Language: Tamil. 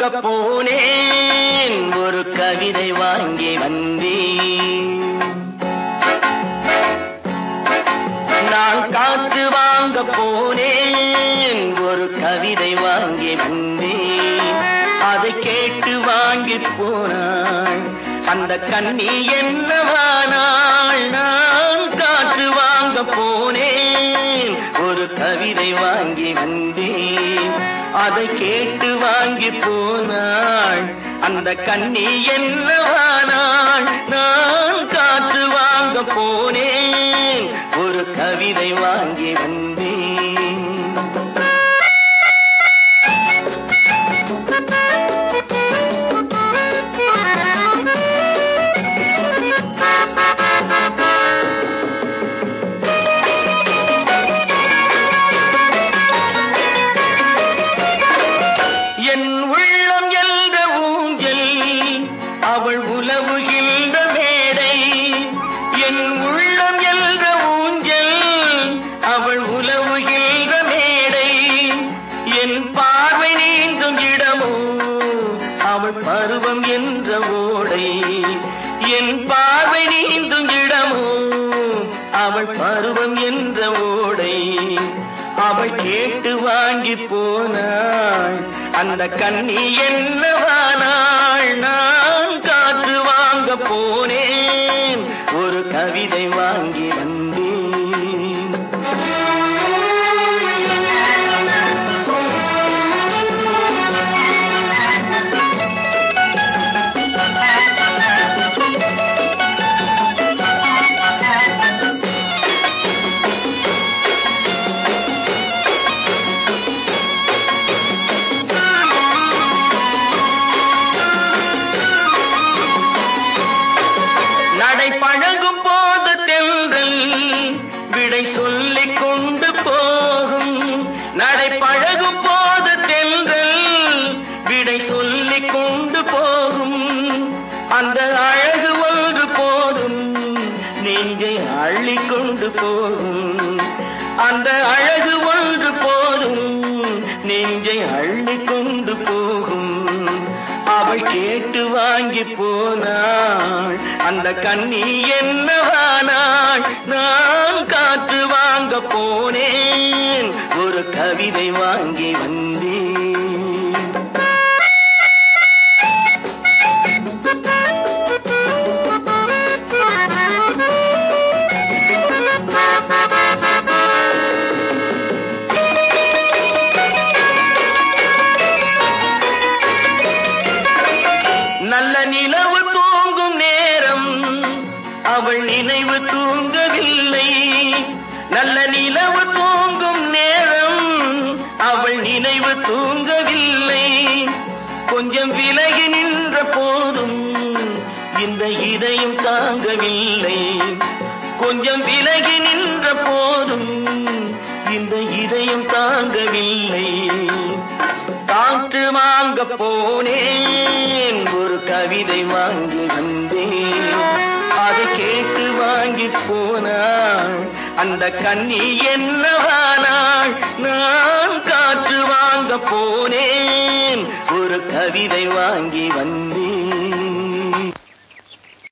வாங்க போனேன் ஒரு கவிதை வாங்கி வந்தேன் நான் காற்று வாங்க போனேன் ஒரு கவிதை வாங்கி வந்தேன் அதை கேட்டு வாங்கி போனாள் அந்த கண்ணி என்னவானாள் நான் காற்று வாங்க போனேன் ஒரு கவிதை வாங்கி வந்தேன் அதை கேட்டு வாங்கி போனாள் அந்த கண்ணி என்னவானாள் நான் காற்று வாங்க போனேன் ஒரு கவிதை வாங்கி வந்தேன் என் உள்ளம் என்ற ஊஞ்சல் அவள் உலவுகின்ற மேடை என் உள்ளம் என்ற ஊஞ்சல் அவள் உலவுகின்ற மேடை என் பார்வை நீந்தும் இடமோ அவள் பருவம் என்ற ஓடை என் பார்வை நீந்தும் இடமோ அவள் பருவம் என்ற ஓடை அவள் கேட்டு வாங்கி போனாள் அந்த கண்ணி என்னவானாள் நான் காற்று வாங்க போனேன் ஒரு கவிதை வாங்கி வந்தேன் நடை பழகும் போது தென்றல் விடை சொல்லிக் கொண்டு போகும் நடை பழகும் போது தென்றல் விடை சொல்லிக் கொண்டு போகும் அந்த அழகு ஒன்று போதும் நெஞ்சை அள்ளி கொண்டு போகும் அந்த அழகு ஒன்று போதும் நெஞ்சை அள்ளி கொண்டு போகும் அவள் கேட்டு வாங்கி போனாள் அந்த கண்ணி என்னவானாள் நான் காற்று வாங்க போனேன் ஒரு கவிதை வாங்கி வந்தேன் நல்ல நிலவு தூங்கும் நேரம் அவள் நினைவு தூங்கவில்லை நல்ல நிலவு தூங்கும் நேரம் அவள் நினைவு தூங்கவில்லை கொஞ்சம் விலகி நின்ற போதும் இந்த இதயம் தாங்கவில்லை கொஞ்சம் விலகி நின்ற போதும் இந்த இதயம் தாங்கவில்லை காற்று வாங்க போனேன் ஒரு கவிதை வாங்கி வந்தேன் அதை கேட்டு வாங்கி போனாள் அந்த கண்ணி என்னவானாள் நான் காற்று வாங்க போனேன் ஒரு கவிதை வாங்கி வந்தேன்